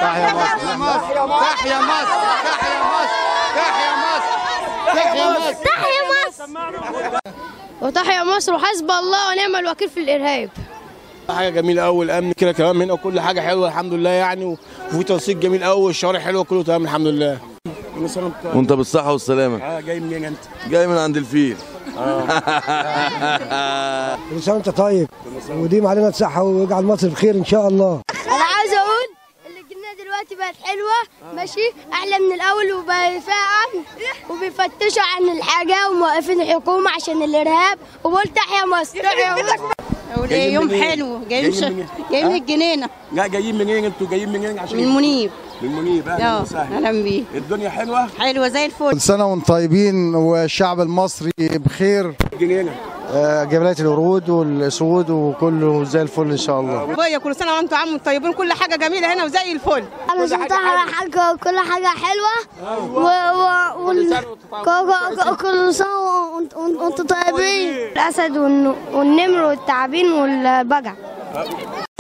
تحيا مصر تحيا مصر تحيا مصر تحيا مصر تحيا مصر تحيا مصر وتحيا مصر وحسب الله ونعم الوكيل في الارهاب حاجه جميله قوي الامن كده كمان هنا وكل حاجه حلوه الحمد لله يعني وفي تنسيق جميل قوي والشوارع حلوه كله تمام الحمد لله كل سنه وانت وانت بالصحة والسلامة اه جاي منين انت؟ جاي من عند الفيل كل سنه وانت طيب وديم علينا الصحه ويجعل مصر بخير ان شاء الله انا عاوز اقول ان الجنيه دلوقتي بقت حلوه ماشي احلى من الاول وبقى فيها امن وبيفتشوا عن الحاجه وموقفين الحكومه عشان الارهاب وبقول تحيا مصر تحيا مصر جايين يوم منين؟ حلو جايين جايين منين؟ جاي من ها؟ الجنينه لا جايين منين انتوا جايين منين عشان من منيب من منيب اهلا اه وسهلا اهلا بيه الدنيا حلوه حلوه زي الفل كل سنة وانتم طيبين والشعب المصري بخير جنينه آه، جبلات الورود والاسود وكله زي الفل ان شاء الله ابويا كل سنه وانتم عم طيبين كل حاجه جميله هنا وزي الفل انا شفتها على حاجه كل حاجه حلوه و و وال- ك- ك- كل سنه وانت- وانت- وانتوا طيبين الاسد والن- والنمر والتعابين والبجع